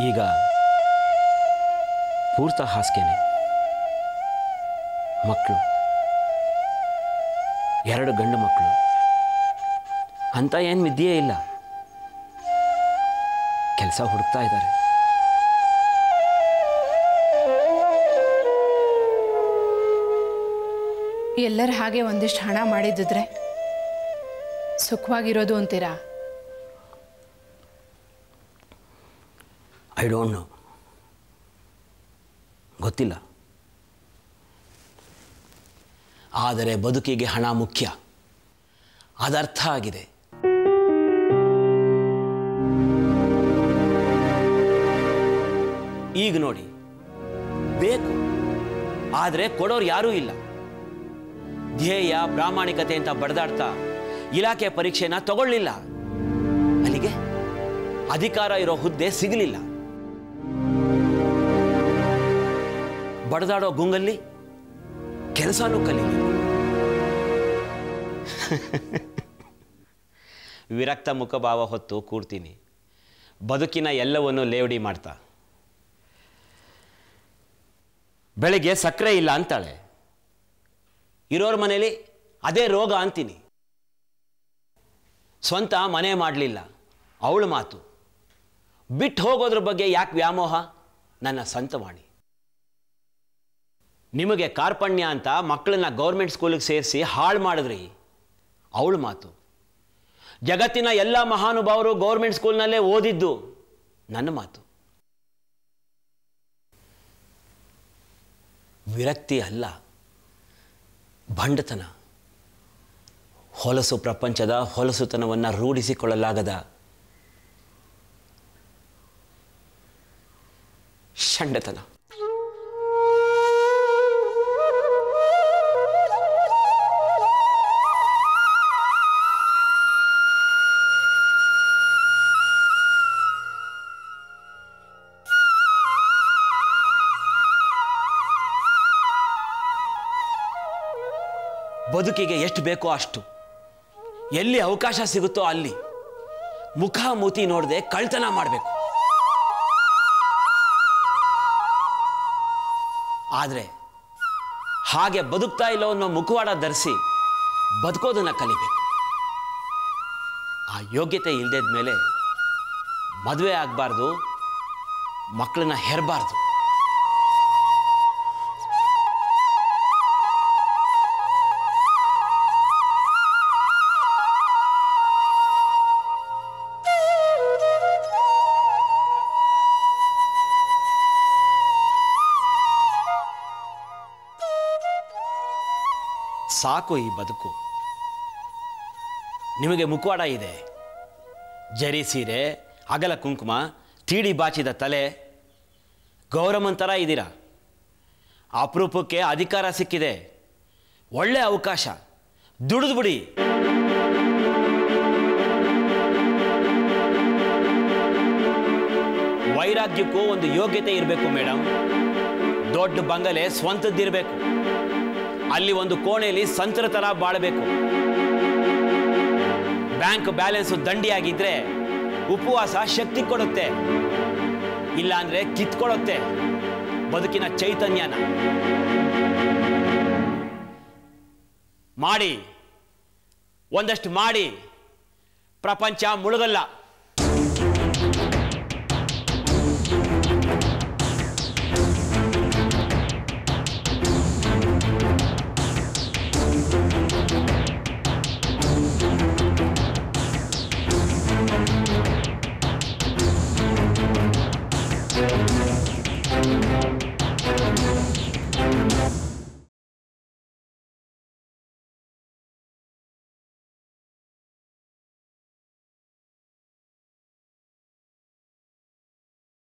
ಈಗ ಪೂರ್ತ ಹಾಸಿಗೆನೆ ಮಕ್ಕಳು ಎರಡು ಗಂಡು ಮಕ್ಕಳು ಅಂತ ಏನು ವಿದ್ಯೆ ಇಲ್ಲ ಕೆಲಸ ಹುಡುಕ್ತಾ ಇದ್ದಾರೆ ಎಲ್ಲರ ಹಾಗೆ ಒಂದಿಷ್ಟು ಹಣ ಮಾಡಿದ್ದಿದ್ರೆ ಸುಖವಾಗಿರೋದು ಅಂತೀರಾ ಐ ಡೋಂಟ್ ನೋ ಗೊತ್ತಿಲ್ಲ ಆದರೆ ಬದುಕಿಗೆ ಹಣ ಮುಖ್ಯ ಅದರ್ಥ ಆಗಿದೆ ಈಗ ನೋಡಿ ಬೇಕು ಆದರೆ ಕೊಡೋರು ಯಾರೂ ಇಲ್ಲ ಧ್ಯೇಯ ಪ್ರಾಮಾಣಿಕತೆ ಅಂತ ಬಡ್ದಾಡ್ತಾ ಇಲಾಖೆ ಪರೀಕ್ಷೆನ ತಗೊಳ್ಳಿಲ್ಲ ಅಲ್ಲಿಗೆ ಅಧಿಕಾರ ಇರೋ ಹುದ್ದೆ ಸಿಗಲಿಲ್ಲ ಬಡದಾಡೋ ಗುಂಗಲ್ಲಿ ಕೆಲಸನೂ ಕಲೀಲಿಲ್ಲ ವಿರಕ್ತ ಮುಖಭಾವ ಹೊತ್ತು ಕೂರ್ತೀನಿ ಬದುಕಿನ ಎಲ್ಲವನ್ನು ಲೇವಡಿ ಮಾಡ್ತಾ ಬೆಳಗ್ಗೆ ಸಕ್ಕರೆ ಇಲ್ಲ ಅಂತಾಳೆ ಇರೋರ ಮನೇಲಿ ಅದೇ ರೋಗ ಅಂತೀನಿ ಸ್ವಂತ ಮನೆ ಮಾಡಲಿಲ್ಲ ಅವಳ ಮಾತು ಬಿಟ್ಟು ಹೋಗೋದ್ರ ಬಗ್ಗೆ ಯಾಕೆ ವ್ಯಾಮೋಹ ನನ್ನ ಸಂತವಾಣಿ ನಿಮಗೆ ಕಾರ್ಪಣ್ಯ ಅಂತ ಮಕ್ಕಳನ್ನ ಗೌರ್ಮೆಂಟ್ ಸ್ಕೂಲಿಗೆ ಸೇರಿಸಿ ಹಾಳು ಮಾಡಿದ್ರಿ ಅವಳ ಮಾತು ಜಗತ್ತಿನ ಎಲ್ಲ ಮಹಾನುಭಾವರು ಗೌರ್ಮೆಂಟ್ ಸ್ಕೂಲ್ನಲ್ಲೇ ಓದಿದ್ದು ನನ್ನ ಮಾತು ವಿರಕ್ತಿ ಅಲ್ಲ ಭಂಡತನ ಹೊಲಸು ಪ್ರಪಂಚದ ಹೊಲಸುತನವನ್ನು ರೂಢಿಸಿಕೊಳ್ಳಲಾಗದ ಷಂಡತನ ಬದುಕಿಗೆ ಎಷ್ಟು ಬೇಕೋ ಅಷ್ಟು ಎಲ್ಲಿ ಅವಕಾಶ ಸಿಗುತ್ತೋ ಅಲ್ಲಿ ಮುಖ ಮೂತಿ ನೋಡದೆ ಕಳ್ತನ ಮಾಡಬೇಕು ಆದರೆ ಹಾಗೆ ಬದುಕ್ತಾ ಇಲ್ಲ ಅನ್ನೋ ಮುಖವಾಡ ಧರಿಸಿ ಬದುಕೋದನ್ನ ಕಲಿಬೇಕು ಆ ಯೋಗ್ಯತೆ ಇಲ್ಲದ ಮೇಲೆ ಮದುವೆ ಆಗಬಾರ್ದು ಮಕ್ಕಳನ್ನ ಹೆರಬಾರ್ದು ಸಾಕು ಈ ಬದುಕು ನಿಮಗೆ ಮುಖವಾಡ ಇದೆ ಜರಿ ಸೀರೆ ಅಗಲ ಕುಂಕುಮ ತೀಡಿ ಬಾಚಿದ ತಲೆ ಗೌರಮನ್ ಥರ ಇದ್ದೀರಾ ಅಪರೂಪಕ್ಕೆ ಅಧಿಕಾರ ಸಿಕ್ಕಿದೆ ಒಳ್ಳೆ ಅವಕಾಶ ದುಡಿದು ಬಿಡಿ ವೈರಾಗ್ಯಕ್ಕೂ ಒಂದು ಯೋಗ್ಯತೆ ಇರಬೇಕು ಮೇಡಮ್ ದೊಡ್ಡ ಬಂಗಲೆ ಸ್ವಂತದ್ದಿರಬೇಕು ಅಲ್ಲಿ ಒಂದು ಕೋಣೆಯಲ್ಲಿ ಸಂತರ ಥರ ಬಾಳಬೇಕು ಬ್ಯಾಂಕ್ ಬ್ಯಾಲೆನ್ಸು ದಂಡಿಯಾಗಿದ್ರೆ ಉಪವಾಸ ಶಕ್ತಿ ಕೊಡುತ್ತೆ ಇಲ್ಲಾಂದ್ರೆ ಕಿತ್ಕೊಡುತ್ತೆ ಬದುಕಿನ ಚೈತನ್ಯನ ಮಾಡಿ ಒಂದಷ್ಟು ಮಾಡಿ ಪ್ರಪಂಚ ಮುಳುಗಲ್ಲ